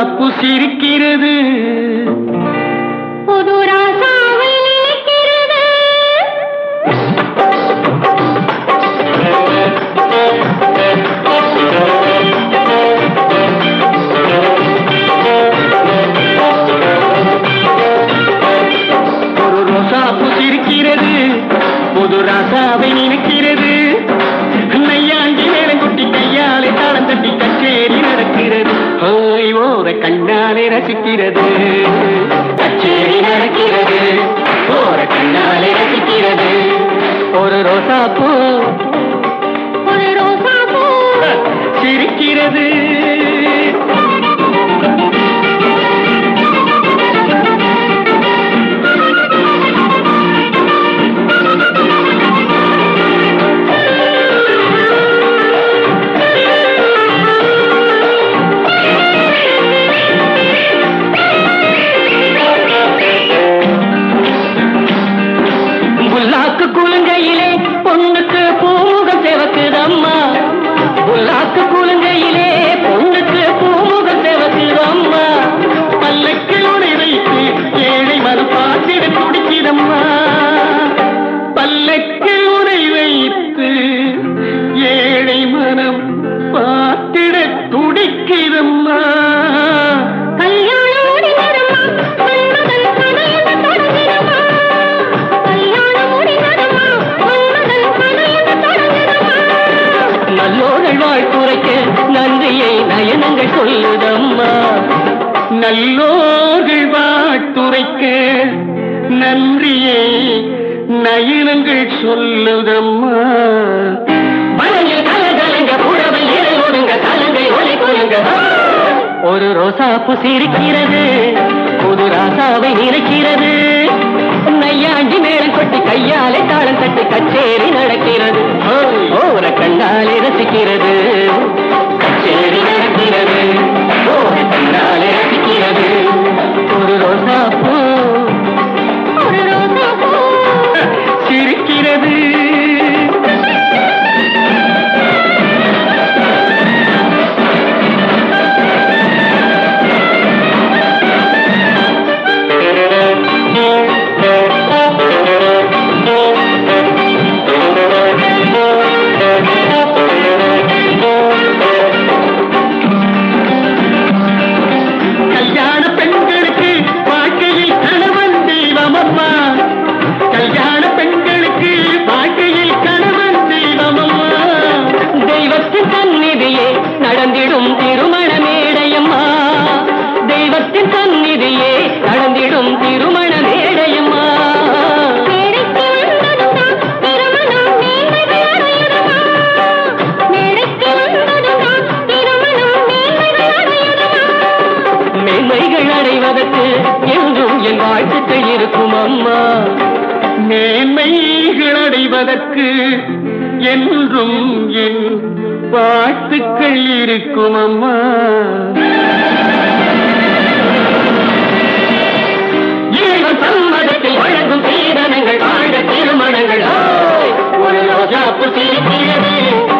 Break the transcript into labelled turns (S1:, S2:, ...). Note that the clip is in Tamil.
S1: ரோசாப்பு சிரிக்கிறது
S2: புது ராசாவை நினைக்கிறது
S1: ஒரு ரோசாப்பு சிரிக்கிறது புது ராசாவை நினைக்கிறது நையாண்டி நேரங்குட்டி கையாலே தாளம் தட்டி கச்சேரி நடக்கிறது ஓய் ஓர கண்ணாலே ரசிக்கிறது கச்சேரி நடக்கிறது ஓர கண்ணாலே ரசிக்கிறது ஒரு ரோசாப்பூ
S2: ஒரு ரோசா பூ
S1: சிரிக்கிறது புல்லாக்கு குலுங்கையிலே பொண்ணுக்கு பூமுகம் செவக்குதம்மா புல்லாக்கு குலுங்கையிலே பொண்ணுக்கு பூமுகம் செவக்குதம்மா பல்லக்கு உடை வைத்து ஏழை மனம் பார்த்திட துடிக்குதம்மா பல்லக்கு உடை வைத்து ஏழை மனம் பார்த்திட துடிக்குதம்மா
S2: கல்யாணம் முடிந்ததம்மா மன்மதன் கதையென்று தொடங்கிடம்மா கல்யாணம் முடிந்ததம்மா மன்மதன் கதையென்று தொடங்கிடம்மா
S1: நல்லோர்கள் வாழ்த்துரைக்க நன்றியை நயனங்கள் சொல்லுதம்மா நல்லோர்கள் வாழ்த்துரைக்க நன்றியை நயனங்கள் சொல்லுதம்மா மலையில் கலகலங்க புழவை இலை ஒடுங்க கலங்கை ஒளி கொழுங்க ஒரு ரோசாப்பு சிரிக்கிறது புது ராசாவை நினைக்கிறது நையாண்டி மேளம் கொட்டி கையாலே தாளம் தட்டி கச்சேரி நடக்கிறது ஓர கண்ணாலே ரசிக்கிறது கச்சேரி நடக்கிறது ஓர கண்ணாலே ரசிக்கிறது ஒரு ரோசாப்பூ
S2: ஒரு ரோசா பூ
S1: சிரிக்கிறது கல்யாண பெண்களுக்கு வாழ்க்கையில் கணவன் தெய்வம் அம்மா கல்யாண பெண்களுக்கு வாழ்க்கையில் கணவன் தெய்வம் அம்மா தெய்வத்தின் சந்நிதியே நடந்திடும் திருமண மேடையம்மா தெய்வத்தின் சந்நிதியே நடந்திடும் திருமண மேடையம்மா
S2: மேடைக்கு வந்ததுதான் திருமணம் மேன்மைகள் அடையுதம்மா மேடைக்கு வந்ததுதான் திருமணம் மேன்மைகள் அடையுதம்மா
S1: மேன்மைகள் அடைவதற்கு என்றும் என் வாழ்த்துக்கள் இருக்கும் அம்மா மேன்மைகள் அடைவதற்கு என்றும் என் வாழ்த்துக்கள் இருக்கும் அம்மா இறைவன் சம்மதத்தில் வழங்கும் சீதனங்கள் வாழ திருமணங்கள் ஆய், ஒரு ரோஜாப்பு சிரிக்கிறது